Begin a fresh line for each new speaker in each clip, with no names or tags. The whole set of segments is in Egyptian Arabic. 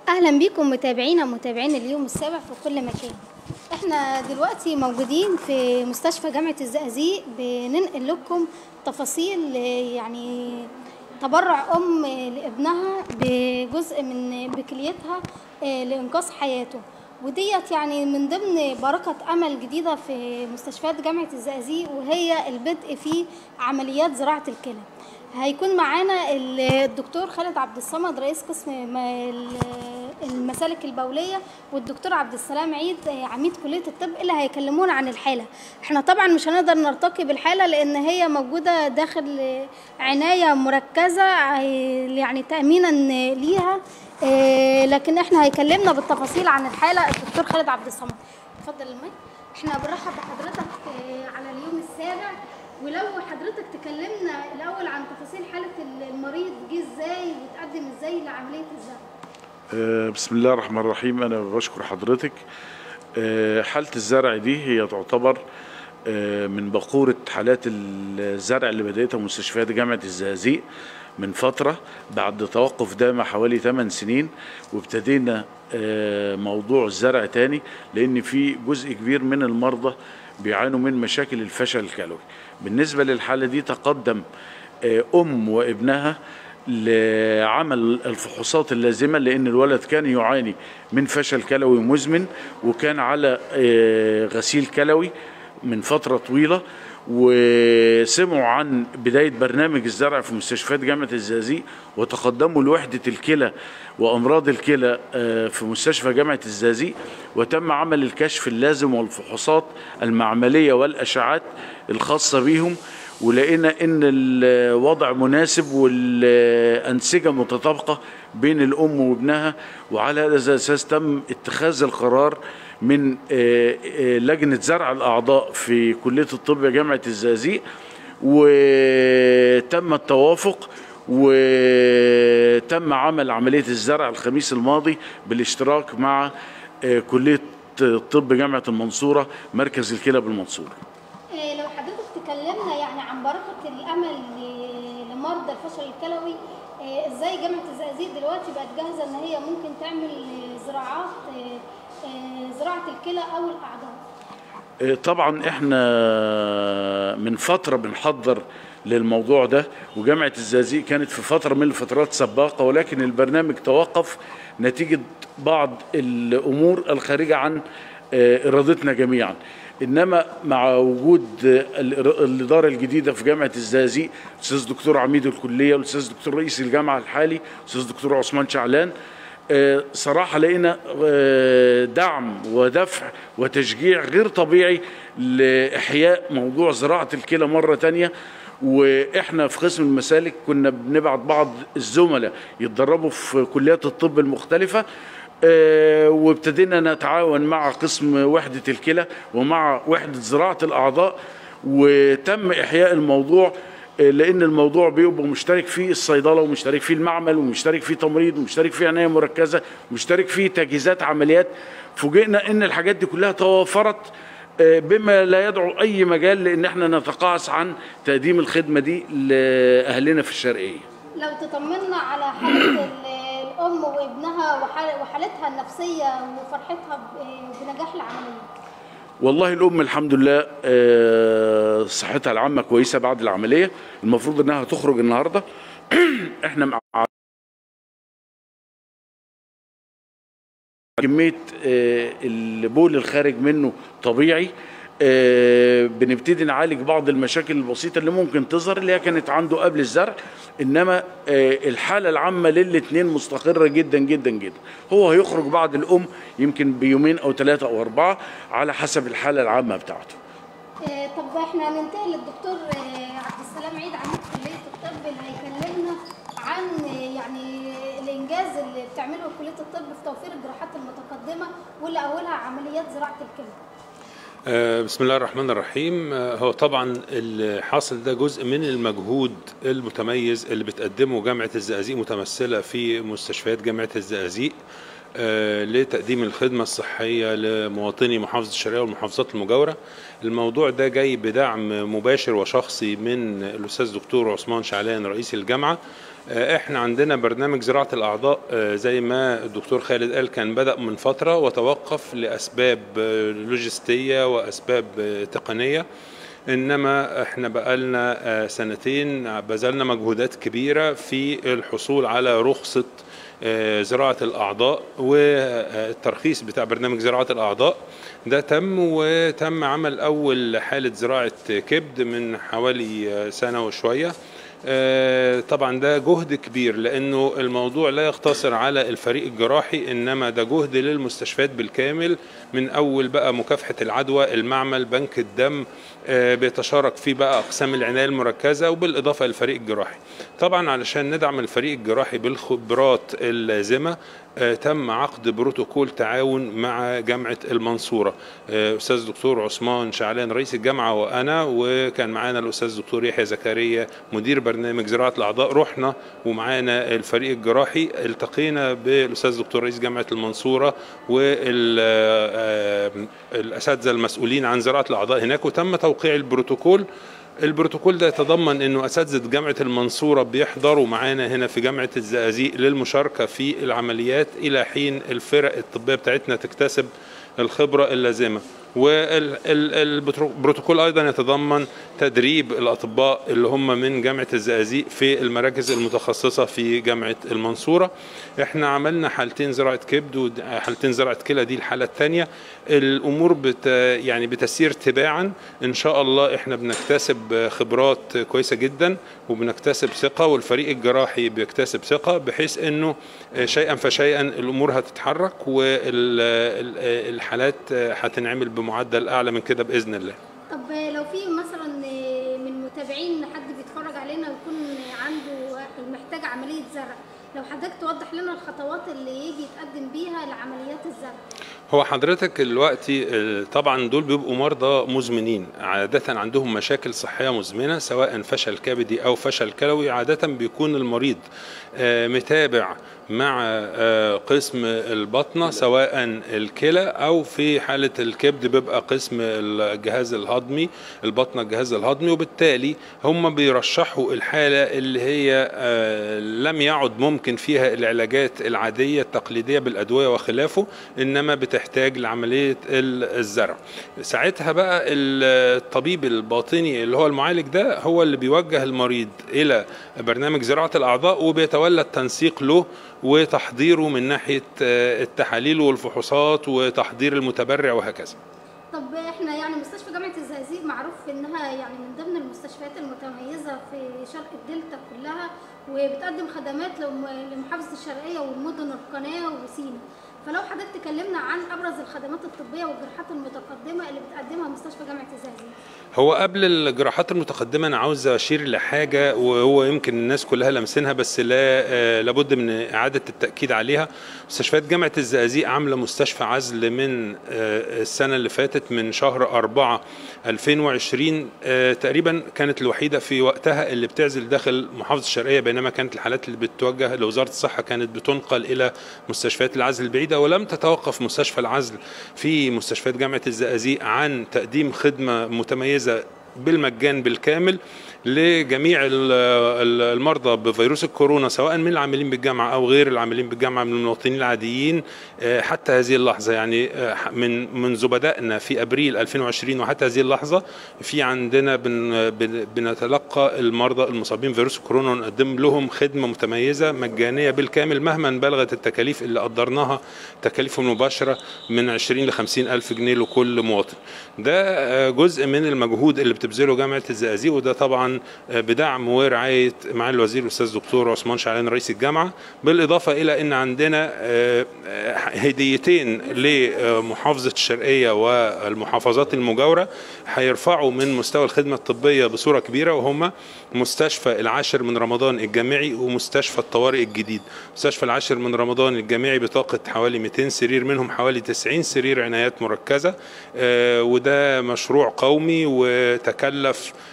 اهلا بيكم متابعينا ومتابعين اليوم السابع في كل مكان احنا دلوقتي موجودين في مستشفى جامعة الزقازيق بننقل لكم تفاصيل آه، يعني تبرع ام لابنها بجزء من بكليتها آه، لانقاذ حياته وديت يعني من ضمن بركة أمل جديدة في مستشفيات جامعة الزقازيق وهي البدء في عمليات زراعة الكلى هيكون معانا ال- الدكتور خالد عبد الصمد رئيس قسم م- ال- المسالك البوليه والدكتور عبد السلام عيد آه، عميد كليه الطب اللي هيكلمونا عن الحاله احنا طبعا مش هنقدر نرتقي بالحاله لان هي موجوده داخل آه، عنايه مركزه آه، يعني تامينا ليها آه، لكن احنا هيكلمنا بالتفاصيل عن الحاله الدكتور خالد عبد الصمد اتفضل المايك احنا بنرحب بحضرتك آه، على اليوم السابع ولو حضرتك تكلمنا الاول عن تفاصيل حاله المريض جه ازاي وتقدم ازاي لعمليه الزرع
آه، بسم الله الرحمن الرحيم أنا بشكر حضرتك آه، حالة الزرع دي هي تعتبر آه، من بقورة حالات الزرع اللي بدأتها مستشفيات جامعة الزقازيق من فترة بعد توقف دام حوالي 8 سنين وابتدينا آه، موضوع الزرع تاني لأن في جزء كبير من المرضى بيعانوا من مشاكل الفشل الكلوي بالنسبة للحالة دي تقدم آه، أم وابنها لعمل الفحوصات اللازمه لان الولد كان يعاني من فشل كلوي مزمن وكان على آه، غسيل كلوي من فتره طويله وسمعوا عن بدايه برنامج الزرع في مستشفيات جامعه الزقازيق وتقدموا لوحده الكلى وامراض الكلى آه، في مستشفى جامعه الزقازيق وتم عمل الكشف اللازم والفحوصات المعمليه والاشعات الخاصه بيهم ولقينا ان الوضع مناسب والانسجه متطابقه بين الام وابنها وعلى هذا الاساس تم اتخاذ القرار من آه، آه، لجنه زرع الاعضاء في كليه الطب جامعه الزقازيق وتم التوافق وتم عمل عمليه الزرع الخميس الماضي بالاشتراك مع آه، كليه الطب جامعه المنصوره مركز الكلى بالمنصوره
آه، لو حضرتك تكلمنا يعني عن بركه الامل ل- لمرضى الفشل الكلوي آه، ازاي جامعه الزقازيق دلوقتي بقت جاهزه ان هي ممكن تعمل آه، زراعات آه، آه، زراعه الكلى او الاعضاء
آه، طبعا احنا من فتره بنحضر للموضوع ده وجامعه الزقازيق كانت في فتره من الفترات سباقه ولكن البرنامج توقف نتيجه بعض الامور الخارجه عن آه، ارادتنا جميعا انما مع وجود آه، الإر- الاداره الجديده في جامعه الزقازيق الاستاذ دكتور عميد الكليه والاستاذ دكتور رئيس الجامعه الحالي الاستاذ دكتور عثمان شعلان آه، صراحة لقينا آه، دعم ودفع وتشجيع غير طبيعي لإحياء موضوع زراعة الكلى مرة تانية واحنا في قسم المسالك كنا بنبعت بعض الزملاء يتدربوا في كليات الطب المختلفة آه، وابتدينا نتعاون مع قسم وحدة الكلى ومع وحدة زراعة الأعضاء وتم إحياء الموضوع لان الموضوع بيبقى مشترك فيه الصيدله ومشترك فيه المعمل ومشترك فيه تمريض ومشترك فيه عنايه مركزه ومشترك فيه تجهيزات عمليات فوجئنا ان الحاجات دي كلها توافرت آه، بما لا يدعو اي مجال لان احنا نتقاعس عن تقديم الخدمه دي لاهلنا في الشرقيه
لو تطمنا على حالة ال- الأم وابنها وحال- وحالتها النفسية وفرحتها ب- بنجاح العملية
والله الام الحمد لله آه، صحتها العامه كويسه بعد العمليه المفروض انها تخرج النهارده احنا مع كميه آه، البول الخارج منه طبيعي آه، بنبتدي نعالج بعض المشاكل البسيطه اللي ممكن تظهر اللي هي كانت عنده قبل الزرع انما آه، الحاله العامه للاثنين مستقره جدا جدا جدا هو هيخرج بعد الام يمكن بيومين او ثلاثه او اربعه على حسب الحاله العامه بتاعته
آه، طب احنا هننتقل للدكتور آه، عبد السلام عيد عميد كلية الطب اللي هيكلمنا عن آه، يعني الإنجاز اللي بتعمله كلية الطب في توفير الجراحات المتقدمة واللي أولها عمليات زراعة الكلى
آه، بسم الله الرحمن الرحيم آه، هو طبعا اللي حاصل ده جزء من المجهود المتميز اللي بتقدمه جامعة الزقازيق متمثلة في مستشفيات جامعة الزقازيق آه، لتقديم الخدمة الصحية لمواطني محافظة الشرقية والمحافظات المجاورة الموضوع ده جاي بدعم مباشر وشخصي من الأستاذ دكتور عثمان شعلان رئيس الجامعة آه، احنا عندنا برنامج زراعة الأعضاء آه، زي ما الدكتور خالد قال كان بدأ من فترة وتوقف لأسباب آه، لوجستية وأسباب آه، تقنية انما احنا بقالنا آه، سنتين بذلنا مجهودات كبيره في الحصول على رخصه آه، زراعه الاعضاء والترخيص بتاع برنامج زراعه الاعضاء ده تم وتم عمل اول حاله زراعه كبد من حوالي آه، سنه وشويه آه، طبعا ده جهد كبير لانه الموضوع لا يقتصر على الفريق الجراحي انما ده جهد للمستشفيات بالكامل من اول بقى مكافحه العدوى المعمل بنك الدم آه، بيتشارك فيه بقى اقسام العنايه المركزه وبالاضافه للفريق الجراحي طبعا علشان ندعم الفريق الجراحي بالخبرات اللازمه آه، تم عقد بروتوكول تعاون مع جامعه المنصوره آه، استاذ دكتور عثمان شعلان رئيس الجامعه وانا وكان معانا الاستاذ دكتور يحيى زكريا مدير برنامج زراعه الاعضاء رحنا ومعانا الفريق الجراحي التقينا بالاستاذ دكتور رئيس جامعه المنصوره والاساتذه المسؤولين عن زراعه الاعضاء هناك وتم توقيع البروتوكول البروتوكول ده يتضمن انه اساتذه جامعه المنصوره بيحضروا معانا هنا في جامعه الزقازيق للمشاركه في العمليات الى حين الفرق الطبيه بتاعتنا تكتسب الخبره اللازمه والبروتوكول ايضا يتضمن تدريب الاطباء اللي هم من جامعه الزقازيق في المراكز المتخصصه في جامعه المنصوره احنا عملنا حالتين زراعه كبد وحالتين زراعه كلى دي الحاله الثانيه الامور بت يعني بتسير تباعا ان شاء الله احنا بنكتسب خبرات كويسه جدا وبنكتسب ثقه والفريق الجراحي بيكتسب ثقه بحيث انه شيئا فشيئا الامور هتتحرك والحالات هتنعمل بمعدل اعلى من كده باذن الله
طب لو في مثلا من متابعين حد بيتفرج علينا ويكون عنده محتاج عمليه زرع لو حضرتك توضح لنا الخطوات اللي يجي يتقدم بيها لعمليات الزرع
هو حضرتك دلوقتي آه، طبعا دول بيبقوا مرضى مزمنين عادة عندهم مشاكل صحية مزمنة سواء فشل كبدي أو فشل كلوي عادة بيكون المريض آه، متابع مع آه، قسم البطنة سواء الكلى أو في حالة الكبد بيبقى قسم الجهاز الهضمي البطنة الجهاز الهضمي وبالتالي هم بيرشحوا الحالة اللي هي آه، لم يعد ممكن فيها العلاجات العادية التقليدية بالأدوية وخلافه إنما بتحتاج لعملية الزرع ساعتها بقى الطبيب الباطني اللي هو المعالج ده هو اللي بيوجه المريض إلى برنامج زراعة الأعضاء وبيتولى التنسيق له وتحضيره من ناحية آه، التحاليل والفحوصات وتحضير المتبرع وهكذا
طب احنا يعني مستشفى جامعه الزقازيق معروف انها يعني من ضمن المستشفيات المتميزه في شرق الدلتا كلها وبتقدم خدمات لم- لمحافظه الشرقيه والمدن القناه وسينا فلو حضرتك تكلمنا عن ابرز الخدمات الطبيه والجراحات المتقدمه اللي بتقدمها مستشفى جامعه الزقازيق
هو قبل الجراحات المتقدمة أنا عاوز أشير لحاجة وهو يمكن الناس كلها لمسينها بس لا آه، لابد من إعادة التأكيد عليها مستشفيات جامعة الزقازيق عاملة مستشفى عزل من آه، السنة اللي فاتت من شهر أربعة 2020 آه، تقريبا كانت الوحيدة في وقتها اللي بتعزل داخل محافظة الشرقية بينما كانت الحالات اللي بتوجه لوزارة الصحة كانت بتنقل إلى مستشفيات العزل البعيدة ولم تتوقف مستشفى العزل في مستشفيات جامعة الزقازيق عن تقديم خدمة متميزة بالمجان بالكامل لجميع ال- ال- المرضى بفيروس الكورونا سواء من العاملين بالجامعه او غير العاملين بالجامعه من المواطنين العاديين آه، حتى هذه اللحظه يعني آه، من منذ بدانا في ابريل 2020 وحتى هذه اللحظه في عندنا بن بن- بنتلقى المرضى المصابين بفيروس الكورونا ونقدم لهم خدمه متميزه مجانيه بالكامل مهما بلغت التكاليف اللي قدرناها تكاليفهم المباشره من 20 ل 50 الف جنيه لكل مواطن ده آه، جزء من المجهود اللي بتبذله جامعه الزقازيق وده طبعا آه، بدعم ورعايه معالي الوزير الاستاذ دكتور عثمان شعلان رئيس الجامعه بالاضافه الى ان عندنا آه، آه، هديتين لمحافظه الشرقيه والمحافظات المجاوره هيرفعوا من مستوى الخدمه الطبيه بصوره كبيره وهما مستشفى العاشر من رمضان الجامعي ومستشفى الطوارئ الجديد مستشفى العاشر من رمضان الجامعي بطاقه حوالي 200 سرير منهم حوالي 90 سرير عنايات مركزه آه، وده مشروع قومي وتكلف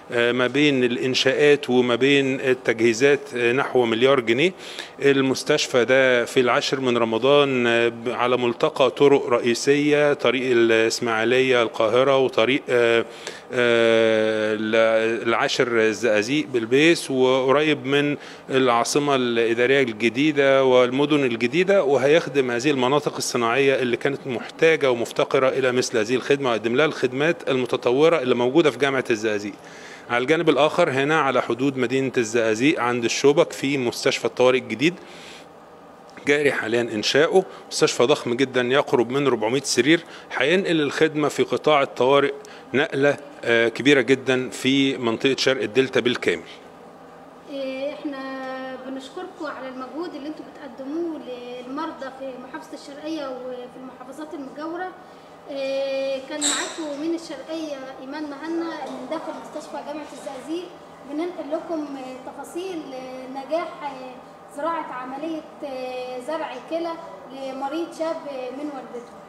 آه، ما بين الانشاءات وما بين التجهيزات آه، نحو مليار جنيه المستشفى ده في العاشر من رمضان آه، ب- على ملتقى طرق رئيسيه طريق الاسماعيليه القاهره وطريق آه، آه، ل- العاشر الزقازيق بالبيس وقريب من العاصمه الاداريه الجديده والمدن الجديده وهيخدم هذه المناطق الصناعيه اللي كانت محتاجه ومفتقره الى مثل هذه الخدمه ويقدم لها الخدمات المتطوره اللي موجوده في جامعه الزقازيق. على الجانب الاخر هنا على حدود مدينه الزقازيق عند الشوبك في مستشفى الطوارئ الجديد جاري حاليا انشاؤه مستشفى ضخم جدا يقرب من 400 سرير هينقل الخدمه في قطاع الطوارئ نقله آه، كبيره جدا في منطقه شرق الدلتا بالكامل
إيه، احنا بنشكركم على المجهود اللي انتم بتقدموه للمرضى في محافظة الشرقية وفي المحافظات المجاورة إيه، كان معاكم من الشرقية إيمان مهنا من داخل مستشفى جامعة الزقازيق بننقل لكم آه، تفاصيل آه، نجاح آه، زراعة عملية آه، زرع كلى لمريض شاب آه، من والدته